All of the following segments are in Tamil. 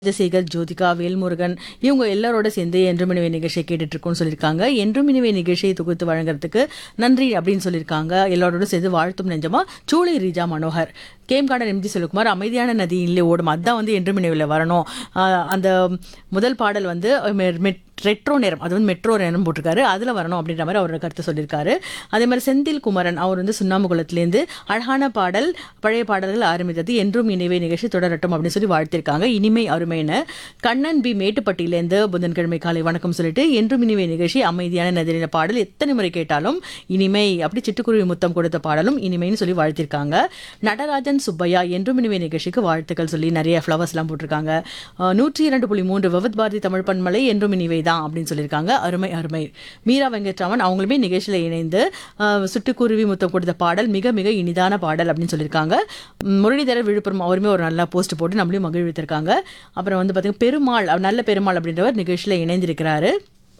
ராஜசேகர் ஜோதிகா வேல்முருகன் இவங்க எல்லாரோட சேர்ந்து என்றும் இனிவே நிகழ்ச்சியை கேட்டுட்டு இருக்கோம்னு சொல்லியிருக்காங்க என்றும் இனிவே நிகழ்ச்சியை தொகுத்து வழங்குறதுக்கு நன்றி அப்படின்னு சொல்லியிருக்காங்க எல்லாரோட சேர்ந்து வாழ்த்தும் நெஞ்சமா சூளை ரீஜா மனோகர் கேம்கார்டன் எம்ஜி செல்வகுமார் அமைதியான நதியிலே ஓடும் அதான் வந்து என்றும் இனிவில் வரணும் ஆஹ் அந்த முதல் பாடல் வந்து மெ- மெட்- ரெட்ரோ நேரம் அது வந்து மெட்ரோ நேரம் போட்டிருக்காரு அதில் வரணும் அப்படின்ற மாதிரி அவரோட கருத்து சொல்லியிருக்காரு அதே மாதிரி செந்தில் குமரன் அவர் வந்து சுண்ணாமுகுளத்துலேருந்து அழகான பாடல் பழைய பாடல்கள் ஆரம்பித்தது என்றும் இனிவே நிகழ்ச்சி தொடரட்டும் அப்படின்னு சொல்லி வாழ்த்திருக்காங்க இனிமை அருமைன்னு கண்ணன் பி மேட்டுப்பட்டியிலேருந்து புதன்கிழமை காலை வணக்கம் சொல்லிட்டு என்றும் இனிவே நிகழ்ச்சி அமைதியான நதியின பாடல் எத்தனை முறை கேட்டாலும் இனிமை அப்படி சிட்டுக்குருவி முத்தம் கொடுத்த பாடலும் இனிமைன்னு சொல்லி வாழ்த்திருக்காங்க நடராஜன் சுப்பையா என்றும் இனிவே நிகழ்ச்சிக்கு வாழ்த்துக்கள் சொல்லி நிறைய ஃப்ளவர்ஸ்லாம் போட்டிருக்காங்க அஹ், நூற்றி இரண்டு புள்ளி மூன்று விவத் பாரதி தமிழ் பண்பலை என்றும் இனிவை தான் அப்படின்னு சொல்லியிருக்காங்க அருமை அருமை மீரா வெங்கட்ராமன் அவங்களுமே நிகழ்ச்சியில் இணைந்து அஹ், சுட்டுக்குருவி முத்தம் கொடுத்த பாடல் மிக மிக இனிதான பாடல் அப்படின்னு சொல்லியிருக்காங்க ம், முரளிதரர் விழுப்புரம் அவருமே ஒரு நல்ல போஸ்ட் போட்டு நம்மளையும் மகிழ்வித்திருக்காங்க அப்புறம் வந்து பார்த்தீங்கன்னா பெருமாள் அவர் நல்ல பெருமாள் அப்படின்றவர் நிகழ்ச்சியில் இணைந்திருக்கிறாரு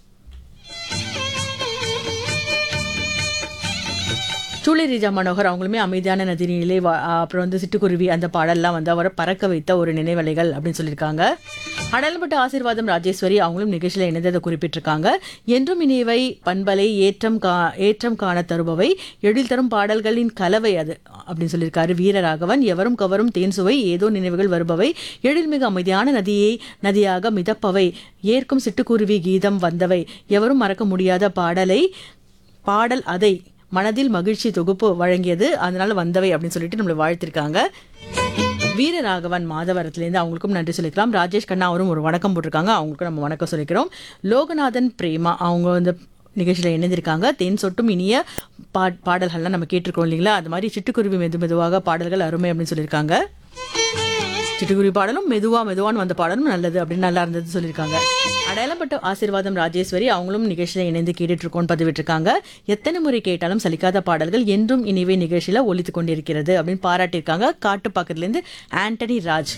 சூளை ரீஜா மனோகர் அவங்களுமே அமைதியான நதினிலே வா- அப்புறம் வந்து சிட்டுக்குருவி அந்த பாடல்லாம் வந்து அவரை பறக்க வைத்த ஒரு நினைவலைகள் அப்படின்னு சொல்லியிருக்காங்க அடல்பட்ட ஆசீர்வாதம் ராஜேஸ்வரி அவங்களும் நிகழ்ச்சியில் இணைந்ததை குறிப்பிட்டிருக்காங்க என்றும் இனியவை பண்பலை ஏற்றம் கா ஏற்றம் காண தருபவை எழில் தரும் பாடல்களின் கலவை அது அப்படின்னு சொல்லியிருக்காரு வீரராகவன் எவரும் கவரும் தேன் சுவை ஏதோ நினைவுகள் வருபவை எழில்மிகு அமைதியான நதியை நதியாக மிதப்பவை ஏற்கும் சிட்டுக்குருவி கீதம் வந்தவை எவரும் மறக்க முடியாத பாடலை பாடல் அதை மனதில் மகிழ்ச்சி தொகுப்பு வழங்கியது அதனால வந்தவை அப்படின்னு சொல்லிட்டு நம்மளை வாழ்த்திருக்காங்க வீரராகவன் மாதவரத்துலேருந்து அவங்களுக்கும் நன்றி சொல்லிக்கலாம் ராஜேஷ் கண்ணா அவரும் ஒரு வணக்கம் போட்டிருக்காங்க அவங்களுக்கும் நம்ம வணக்கம் சொல்லிக்கிறோம் லோகநாதன் பிரேமா அவங்க வந்து நிகழ்ச்சியில் இணைந்திருக்காங்க தேன் சொட்டும் இனிய பா பாடல்கள்லாம் நம்ம கேட்டிருக்கோம் இல்லைங்களா அது மாதிரி சிட்டுக்குருவி மெது மெதுவாக பாடல்கள் அருமை அப்படின்னு சொல்லியிருக்காங்க சிட்டுக்குருவி பாடலும் மெதுவா மெதுவான்னு வந்த பாடலும் நல்லது அப்படின்னு நல்லா இருந்தது சொல்லியிருக்காங்க அடையாளப்பட்ட ஆசீர்வாதம் ராஜேஸ்வரி அவங்களும் நிகழ்ச்சியில் இணைந்து கேட்டுட்டு இருக்கோம்னு பதிவிட்டிருக்காங்க எத்தனை முறை கேட்டாலும் சலிக்காத பாடல்கள் என்றும் இனிவே நிகழ்ச்சியில ஒலித்து கொண்டிருக்கிறது அப்படின்னு பாராட்டியிருக்காங்க காட்டுப்பாக்கத்துலேருந்து ஆண்டனி ராஜ்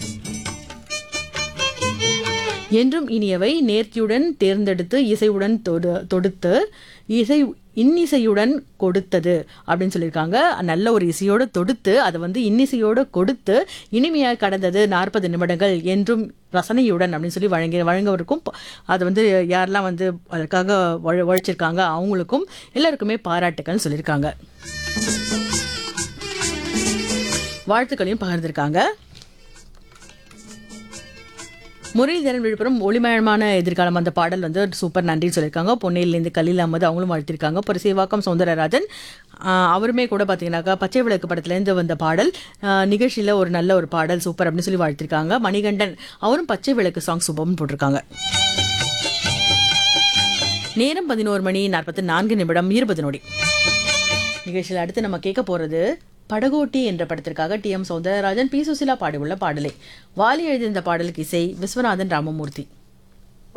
என்றும் இனியவை நேர்த்தியுடன் தேர்ந்தெடுத்து இசையுடன் தொடு தொடுத்து இசை இன்னிசையுடன் கொடுத்தது அப்படின்னு சொல்லியிருக்காங்க நல்ல ஒரு இசையோடு தொடுத்து அதை வந்து இன்னிசையோடு கொடுத்து இனிமையாக கடந்தது நாற்பது நிமிடங்கள் என்றும் ரசனையுடன் அப்படின்னு சொல்லி வழங்கி வழங்கவருக்கும் ப- அதை வந்து யாரெல்லாம் வந்து அதற்காக உழ- உழைச்சிருக்காங்க அவங்களுக்கும் எல்லாருக்குமே பாராட்டுக்கள்னு சொல்லியிருக்காங்க வாழ்த்துக்களையும் பகிர்ந்திருக்காங்க முரளிதரன் விழுப்புரம் ஒளிமயமான எதிர்காலம் அந்த பாடல் வந்து சூப்பர் நன்றின்னு சொல்லியிருக்காங்க பொன்னையிலேருந்து கலில் அஹமது அவங்களும் வாழ்த்திருக்காங்க அப்புறம் சேவாக்கம் சௌந்தரராஜன் ஆஹ் அவருமே கூட பார்த்தீங்கன்னாக்கா பச்சை விளக்கு படத்துலேருந்து வந்த பாடல் நிகழ்ச்சியில் ஒரு நல்ல ஒரு பாடல் சூப்பர் அப்படின்னு சொல்லி வாழ்த்திருக்காங்க மணிகண்டன் அவரும் பச்சை விளக்கு சாங் சூப்பர்னு போட்டிருக்காங்க நேரம் பதினோரு மணி நாற்பத்தி நான்கு நிமிடம் இருபது நொடி நிகழ்ச்சியில் அடுத்து நம்ம கேட்க போறது படகோட்டி என்ற படத்திற்காக T M Soundararajan P Susheela பாடியுள்ள பாடலை வாலி எழுதிய இந்த பாடலுக்கு இசை விஸ்வநாதன் ராமமூர்த்தி